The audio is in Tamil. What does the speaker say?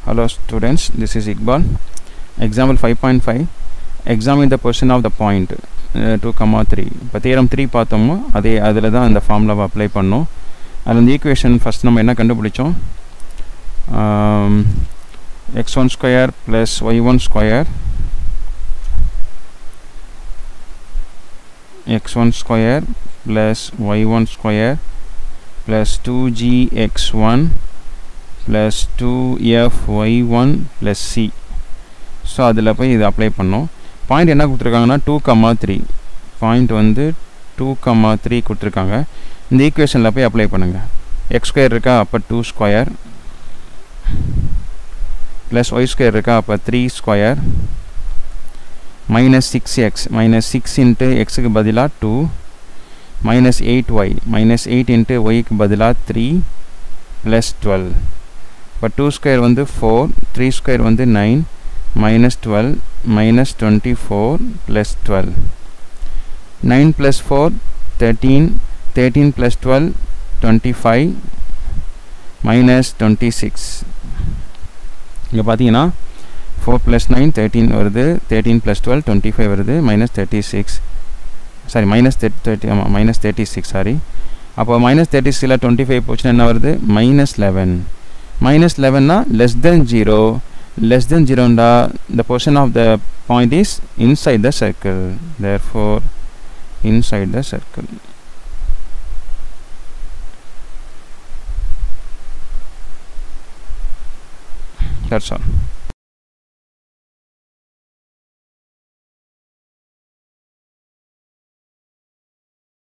Hello students, this is Iqbal. Example 5.5 Examine the position of the point uh, 2, comma 3 இப்போ தேரம் த்ரீ பார்த்தோமோ அதே அதில் தான் அந்த ஃபார்முலாவை அப்ளை பண்ணோம் அதில் இந்த ஈக்குவேஷன் ஃபஸ்ட் நம்ம என்ன கண்டுபிடிச்சோம் x one square plus y one square x1 square plus y1 square plus 2gx1 plus 2fy1 plus c ஸோ அதில் போய் இது அப்ளை பண்ணோம் பாயிண்ட் என்ன கொடுத்துருக்காங்கன்னா டூ கம்மா த்ரீ பாயிண்ட் வந்து டூ கம்மா த்ரீ கொடுத்துருக்காங்க இந்த ஈக்குவேஷனில் போய் அப்ளை பண்ணுங்கள் எக்ஸ் ஸ்கொயர் இருக்கா அப்போ two square plus y square இருக்கா அப்போ three square minus six x minus six into எக்ஸுக்கு பதிலாக two minus eight y minus eight into ஒய்க்கு பதிலாக த்ரீ ப்ளஸ் டுவெல் இப்போ டூ ஸ்கொயர் வந்து ஃபோர் த்ரீ ஸ்கொயர் வந்து nine minus twelve minus twenty four plus twelve nine plus four thirteen thirteen plus twelve twenty five minus twenty six இங்கே பார்த்தீங்கன்னா ஃபோர் ப்ளஸ் நைன் தேர்ட்டீன் வருது thirteen plus twelve twenty five வருது minus thirty six sorry minus thirty thirty ஆமாம் மைனஸ் தேர்ட்டி சிக்ஸ் சாரி அப்போ மைனஸ் தேர்ட்டி சிக்ஸில் டுவெண்ட்டி ஃபைவ் போச்சுன்னா என்ன வருது மைனஸ் லெவன் மைனஸ் லெவன்னா less than zero less than ஜீரோண்டா the position of the point is inside the circle there four inside the circle that's all